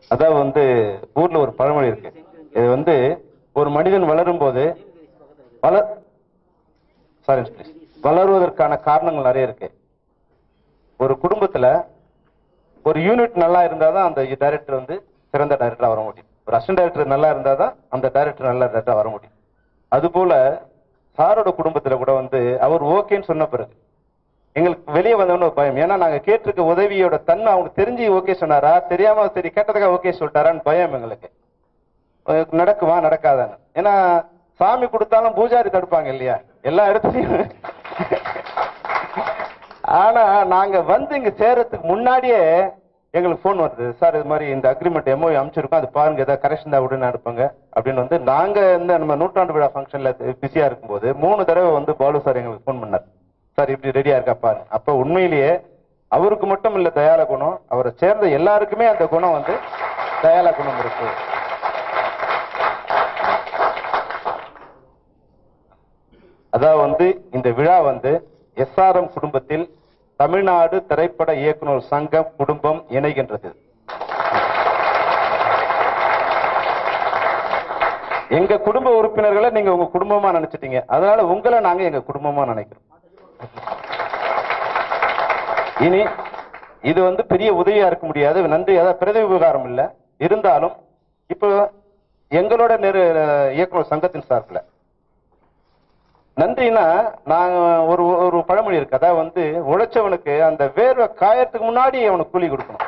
அதான் வந்து ஊர்ல ஒரு பழமொழி இருக்கு இது வந்து ஒரு மனிதன் வளரும் போது வளர் சாரி வளருவதற்கான காரணங்கள் நிறைய இருக்கு ஒரு குடும்பத்துல ஒரு யூனிட் நல்லா இருந்தாதான் அந்த டைரக்டர் வந்து சிறந்த டைரக்டரா வர முடியும் ஒரு அசிஸ்டன்ட் டைரக்டர் நல்லா இருந்தாதான் அந்த டைரக்டர் நல்ல டைரக்டரா வர முடியும் அது போல சாரோட குடும்பத்துல கூட வந்து அவர் ஓகேன்னு சொன்ன பிறகு எங்களுக்கு வெளியே வந்தவன ஒரு பயம் ஏன்னா நாங்க கேட்டிருக்க உதவியோட தன்மை அவங்க தெரிஞ்சு ஓகே சொன்னாரா தெரியாம சரி கேட்டதுக்காக ஓகே சொல்லிட்டாரான்னு பயம் எங்களுக்கு அஹ் நடக்குமா நடக்காதான்னு ஏன்னா சாமி கொடுத்தாலும் பூஜாரி தடுப்பாங்க இல்லையா எல்லா இடத்துலயும் ஆனா நாங்க வந்து இங்க சேர்றதுக்கு முன்னாடியே எங்களுக்கு ஃபோன் வருது சார் இது மாதிரி இந்த அக்ரிமெண்ட் எம்ஓ அமைச்சிருக்கோம் அது பாருங்க ஏதாவது கரெக்ஷன் தான் உடனே அனுப்புங்க அப்படின்னு வந்து நாங்க இந்த நம்ம நூற்றாண்டு விழா ஃபங்க்ஷன்ல பிஸியா இருக்கும்போது மூணு தடவை வந்து பாலு சார் எங்களுக்கு ஃபோன் பண்ணார் சார் இப்படி ரெடியா இருக்கா பாருங்க அப்ப உண்மையிலேயே அவருக்கு மட்டும் இல்ல தயால குணம் அவரை சேர்ந்த எல்லாருக்குமே அந்த குணம் வந்து தயால குணம் இருக்கு அதான் வந்து இந்த விழா வந்து எஸ்ஆர்எம் குடும்பத்தில் தமிழ்நாடு திரைப்பட இயக்குனர் சங்கம் குடும்பம் இணைகின்றது எங்க குடும்ப உறுப்பினர்களை நீங்க உங்க குடும்பமா நினைச்சிட்டீங்க அதனால உங்களை நாங்க எங்க குடும்பமா நினைக்கிறோம் இனி இது வந்து பெரிய உதவியா இருக்க முடியாது நன்றி அதாவது பிரதி விவகாரம் இல்ல இருந்தாலும் இப்போ எங்களோட நெரு இயக்குனர் சங்கத்தின் சார்பில் நன்றினா நாங்க ஒரு ஒரு பழமொழி இருக்கு அதாவது வந்து உழைச்சவனுக்கு அந்த வேர்வை காயறதுக்கு முன்னாடி அவனுக்கு கூலி கொடுக்கணும்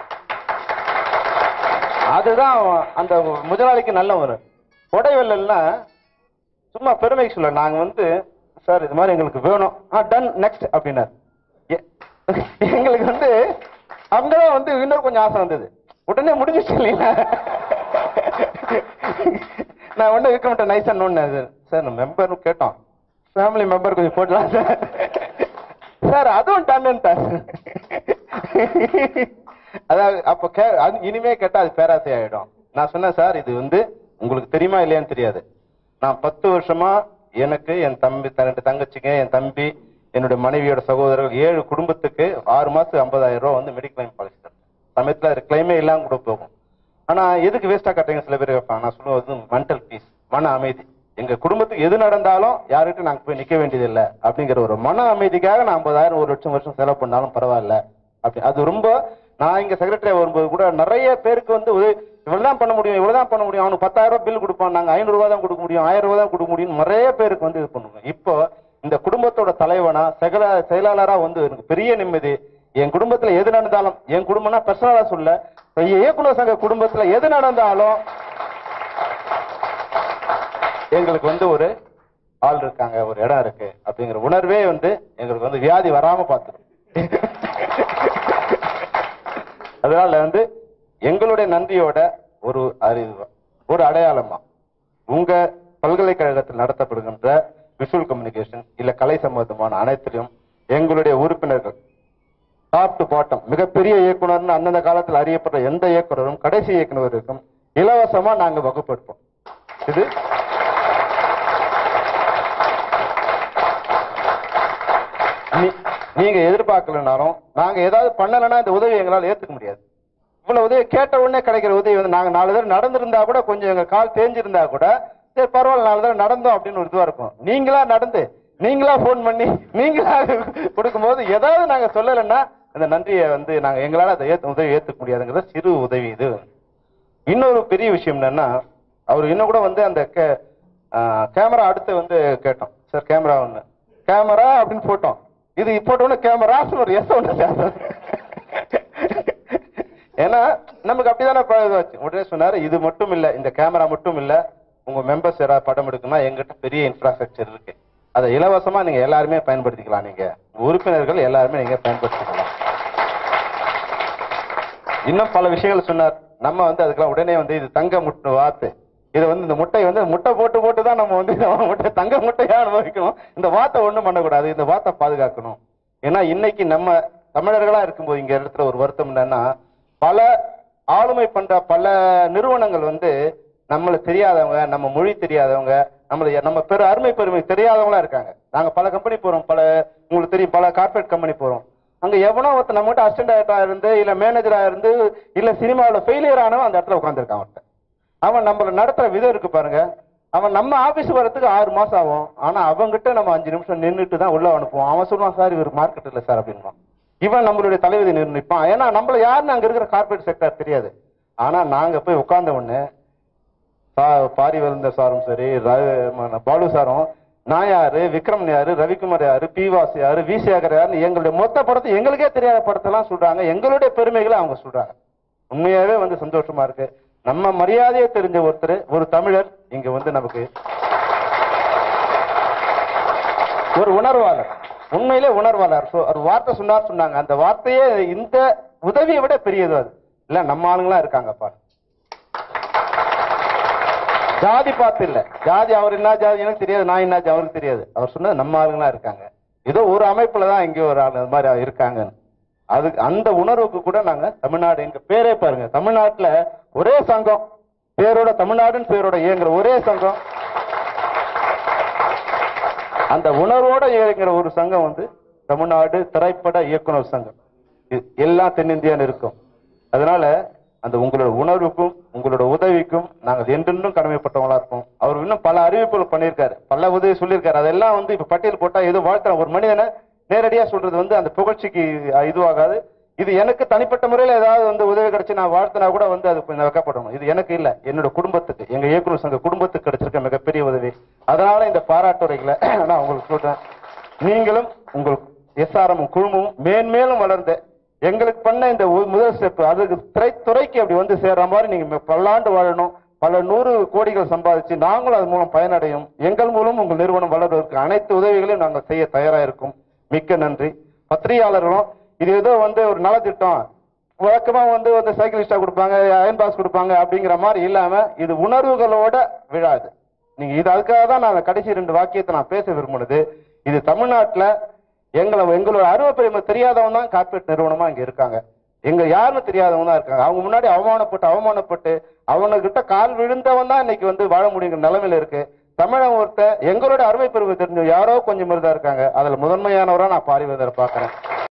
அதுதான் அவன் அந்த முதலாளிக்கு நல்ல ஒரு உடைவெல்லாம் சும்மா பெருமைக்கு சொல்ல நாங்க வந்து சார் இது மாதிரி எங்களுக்கு வேணும் ஆ டன் நெக்ஸ்ட் அப்படின்னாரு எ- எங்களுக்கு வந்து அங்கதான் வந்து இன்னொரு கொஞ்சம் ஆசை வந்தது உடனே முடிஞ்சிச்சு இல்லைங்களா நான் ஒண்ணு இருக்க மாட்டேன் நைஸா நோன்னு சார் நம்ம மெம்பர்னு கேட்டோம் ஃபேமிலி மெம்பர் கொஞ்சம் போடலாம் சார் சார் அதுவும் டன்னுட்டார் அதாவது அப்ப கே அது இனிமே கேட்டா அது பேராசை ஆயிடும் நான் சொன்னேன் சார் இது வந்து உங்களுக்கு தெரியுமா இல்லையான்னு தெரியாது நான் பத்து வருஷமா எனக்கு என் தம்பி த- ரெண்டு தங்கச்சிங்க என் தம்பி என்னுடைய மனைவியோட சகோதரர்கள் ஏழு குடும்பத்துக்கு ஆறு மாசத்துக்கு ஐம்பதாயிரம் ரூபாய் வந்து மெடிக்ளைம் கிளைம் பாலிசி தரேன் சமயத்துல அது கிளைமே இல்லாம கூட போகும் ஆனா எதுக்கு வேஸ்டா கட்டுறீங்க சில பேர் கேட்பாங்க நான் சொல்லுவது மென்டல் பீஸ் மன அமைதி எங்க குடும்பத்துக்கு எது நடந்தாலும் யார்கிட்ட நாங்க போய் நிக்க வேண்டியது இல்ல அப்படிங்கிற ஒரு மன அமைதிக்காக நான் ஐம்பதாயிரம் ஒரு லட்சம் வருஷம் செலவு பண்ணாலும் பரவாயில்ல அப்படி அது ரொம்ப நான் இங்க செக்ரட்டரி வரும்போது கூட நிறைய பேருக்கு வந்து உதவி இவ்வளவுதான் பண்ண முடியும் இவ்வளவுதான் பண்ண முடியும் அவனுக்கு பத்தாயிரம் ரூபாய் பில் கொடுப்பான் நாங்க ஐநூறு ரூபாய் தான் கொடுக்க முடியும் ஆயிரம் ரூபாய் தான் கொடுக்க முடியும் நிறைய பேருக்கு வந்து இது பண்ணுவோம் இப்போ இந்த குடும்பத்தோட தலைவனா சகல செயலாளரா வந்து எனக்கு பெரிய நிம்மதி என் குடும்பத்துல எது நடந்தாலும் என் குடும்பம்னா பர்சனலா சொல்ல இப்ப இயக்குனர் சங்க குடும்பத்துல எது நடந்தாலும் எங்களுக்கு வந்து ஒரு ஆள் இருக்காங்க ஒரு இடம் இருக்கு அப்படிங்கிற உணர்வே வந்து எங்களுக்கு வந்து வியாதி வராம பார்த்துரும் அதனால வந்து எங்களுடைய நன்றியோட ஒரு அறிவு ஒரு அடையாளமா உங்க பல்கலைக்கழகத்தில் நடத்தப்படுகின்ற விஷுவல் கம்யூனிகேஷன் இல்ல கலை சம்பந்தமான அனைத்திலும் எங்களுடைய உறுப்பினர்கள் டாப் டு பாட்டம் மிகப்பெரிய இயக்குனர்னு அந்தந்த காலத்தில் அறியப்பட்ட எந்த இயக்குனரும் கடைசி இயக்குனர் வரைக்கும் இலவசமா நாங்க வகுப்படுப்போம் இது நீ- நீங்க எதிர்பார்க்கலனாலும் நாங்க ஏதாவது பண்ணலைன்னா இந்த உதவி எங்களால ஏத்துக்க முடியாது இவ்வளவு உதவி கேட்ட உடனே கிடைக்கிற உதவி வந்து நாங்க நாலு தடவை நடந்திருந்தா கூட கொஞ்சம் எங்க கால் தேஞ்சிருந்தா கூட சரி பரவாயில்ல நாலு தடவை நடந்தோம் அப்படின்னு ஒரு இதுவா இருக்கும் நீங்களா நடந்து நீங்களா ஃபோன் பண்ணி நீங்களா கொடுக்கும்போது ஏதாவது நாங்க சொல்லலைன்னா அந்த நன்றியை வந்து நாங்க எங்களால அதை ஏத்து உதவி ஏத்துக்க முடியாதுங்கிறத சிறு உதவி இது இன்னொரு பெரிய விஷயம் என்னன்னா அவர் இன்னும் கூட வந்து அந்த கேமரா அடுத்து வந்து கேட்டோம் சார் கேமரா ஒண்ணு கேமரா அப்படின்னு போட்டோம் இது போட்டோன்னு கேமரா ஒரு எஸ் ஒன்று ஏன்னா நமக்கு அப்படிதானே பழகாச்சு உடனே சொன்னாரு இது மட்டும் இல்ல இந்த கேமரா மட்டும் இல்ல உங்க மெம்பர்ஸ் யாராவது படம் எடுக்கணும்னா எங்கிட்ட பெரிய இன்ஃப்ராஸ்ட்ரக்சர் இருக்கு அதை இலவசமா நீங்க எல்லாருமே பயன்படுத்திக்கலாம் நீங்க உறுப்பினர்கள் எல்லாருமே நீங்க பயன்படுத்திக்கலாம் இன்னும் பல விஷயங்கள் சொன்னார் நம்ம வந்து அதுக்கெல்லாம் உடனே வந்து இது தங்க முட்டை வாத்து இது வந்து இந்த முட்டை வந்து முட்டை போட்டு போட்டு தான் நம்ம வந்து இந்த முட்டை தங்க முட்டையா அனுபவிக்கணும் இந்த வாத்தை ஒண்ணும் பண்ணக்கூடாது இந்த வாத்தை பாதுகாக்கணும் ஏன்னா இன்னைக்கு நம்ம தமிழர்களா இருக்கும்போது இங்க இடத்துல ஒரு வருத்தம் என்னன்னா பல ஆளுமை பண்ற பல நிறுவனங்கள் வந்து நம்மள தெரியாதவங்க நம்ம மொழி தெரியாதவங்க நம்மள நம்ம பெரு அருமை பெருமை தெரியாதவங்களா இருக்காங்க நாங்க பல கம்பெனி போறோம் பல உங்களுக்கு தெரியும் பல கார்ப்பரேட் கம்பெனி போறோம் அங்க எவனோ ஒருத்தன் நம்மகிட்ட அசிஸ்டன்ட் டைரக்டரா இருந்து இல்ல மேனேஜரா இருந்து இல்ல சினிமாவில் ஃபெயிலியர் ஆனவன் அந்த இடத்துல உட்காந்துருக்கான் அவன்கிட்ட அவன் நம்மள நடத்துற விதம் இருக்கு பாருங்க அவன் நம்ம ஆபீஸ் வரதுக்கு ஆறு மாசம் ஆகும் ஆனா அவன்கிட்ட நம்ம அஞ்சு நிமிஷம் நின்றுட்டு தான் உள்ள அனுப்புவோம் அவன் சொல்லுவான் சார் இவர் மார்க்கெட் இல்ல சார் அப்படின்வான் இவன் நம்மளுடைய தலைவிதி நிர்ணயிப்பான் ஏன்னா நம்மள யாருன்னு அங்க இருக்கிற கார்பரேட் செக்டர் தெரியாது ஆனா நாங்க போய் உட்கார்ந்த உடனே சா- பாரிவேந்தர் சாரும் சரி ர- ம- பாலு சாரும் நான் யாரு விக்ரம் யாரு ரவிக்குமார் யாரு பி வாஸ் யாரு வி சேகர் யாருன்னு எங்களுடைய மொத்த படத்தை எங்களுக்கே தெரியாத படத்தெல்லாம் சொல்றாங்க எங்களுடைய பெருமைகளை அவங்க சொல்றாங்க உண்மையாவே வந்து சந்தோஷமா இருக்கு நம்ம மரியாதையை தெரிஞ்ச ஒருத்தர் ஒரு தமிழர் இங்க வந்து நமக்கு ஒரு உணர்வாளர் உண்மையிலே உணர்வாளர் So, ஒரு வார்த்தை சொன்னார் சொன்னாங்க அந்த வார்த்தையே இந்த உதவியை விட பெரியது அது இல்ல நம்ம ஆளுங்களா இருக்காங்கப்பா ஜாதி பார்த்து இல்ல ஜாதி அவர் என்ன ஜாதி எனக்கு தெரியாது நான் என்ன ஜாதி அவருக்கு தெரியாது அவர் சொன்னது நம்ம ஆளுங்களா இருக்காங்க ஏதோ ஒரு அமைப்புல தான் எங்கேயோ ஒரு ஆள் அது மாதிரி இருக்காங்க அது அந்த உணர்வுக்கு கூட நாங்க தமிழ்நாடு எங்க பேரே பாருங்க தமிழ்நாட்டுல ஒரே சங்கம் பேரோட தமிழ்நாடுன்னு பேரோட இயங்குற ஒரே சங்கம் அந்த உணர்வோட இயங்குற ஒரு சங்கம் வந்து தமிழ்நாடு திரைப்பட இயக்குனர் சங்கம் இது எல்லாம் தென்னிந்தியான்னு இருக்கும் அதனால அந்த உங்களோட உணர்வுக்கும் உங்களோட உதவிக்கும் நாங்கள் என்றென்றும் கடமைப்பட்டவங்களா இருப்போம் அவர் இன்னும் பல அறிவிப்புகள் பண்ணியிருக்காரு பல உதவி சொல்லியிருக்காரு அதெல்லாம் வந்து இப்ப பட்டியல் போட்டா ஏதோ வாழ்த்துற ஒரு மனிதனை நேரடியா சொல்றது வந்து அந்த புகழ்ச்சிக்கு அஹ், இதுவாகாது இது எனக்கு தனிப்பட்ட முறையில் ஏதாவது வந்து உதவி கிடைச்சு நான் வாழ்த்தினா கூட வந்து அது கொஞ்சம் வெக்கப்படணும் இது எனக்கு இல்ல என்னோட குடும்பத்துக்கு எங்க இயக்குனர் சங்க குடும்பத்துக்கு கிடைச்சிருக்க மிகப்பெரிய உதவி அதனால இந்த பாராட்டுரைகளை நான் உங்களுக்கு சொல்றேன் நீங்களும் உங்கள் எஸ்ஆர்எம் குழுமமும் மேன்மேலும் வளர்ந்து எங்களுக்கு பண்ண இந்த ஒ- முதல் ஸ்டெப் அதுக்கு திரைத்துறைக்கு அப்படி வந்து சேர்ற மாதிரி நீங்க மி- பல்லாண்டு வாழணும் பல நூறு கோடிகள் சம்பாதிச்சு நாங்களும் அது மூலம் பயனடையும் எங்கள் மூலம் உங்கள் நிறுவனம் வளர்வதற்கு அனைத்து உதவிகளையும் நாங்கள் செய்ய தயாரா இருக்கோம் மிக்க நன்றி பத்திரிகையாளர்களும் இது ஏதோ வந்து ஒரு நலத்திட்டம் வழக்கமா வந்து வந்து சைக்கிளிஸ்டா கொடுப்பாங்க அயன் பாஸ் கொடுப்பாங்க அப்படிங்கிற மாதிரி இல்லாம இது உணர்வுகளோட விழா இது நீங்க இது அதுக்காக தான் நான் கடைசி ரெண்டு வாக்கியத்தை நான் பேச விரும்புனது இது தமிழ்நாட்டுல எங்களை எங்களோட அருவ பெருமை தெரியாதவங்க தான் கார்பரேட் நிறுவனமா இங்க இருக்காங்க எங்க யாருன்னு தெரியாதவங்க தான் இருக்காங்க அவங்க முன்னாடி அவமானப்பட்டு அவமானப்பட்டு அவனுக்கிட்ட கால் விழுந்தவன் தான் இன்னைக்கு வந்து வாழ முடியுங்கிற நிலைமையில இருக்கு தமிழன் ஒருத்தன் எங்களோட அருமை பெருமை தெரிஞ்ச யாரோ கொஞ்சம் இருந்தா இருக்காங்க அதுல முதன்மையானவரா நான் பாரிவதரை பாக்குறேன்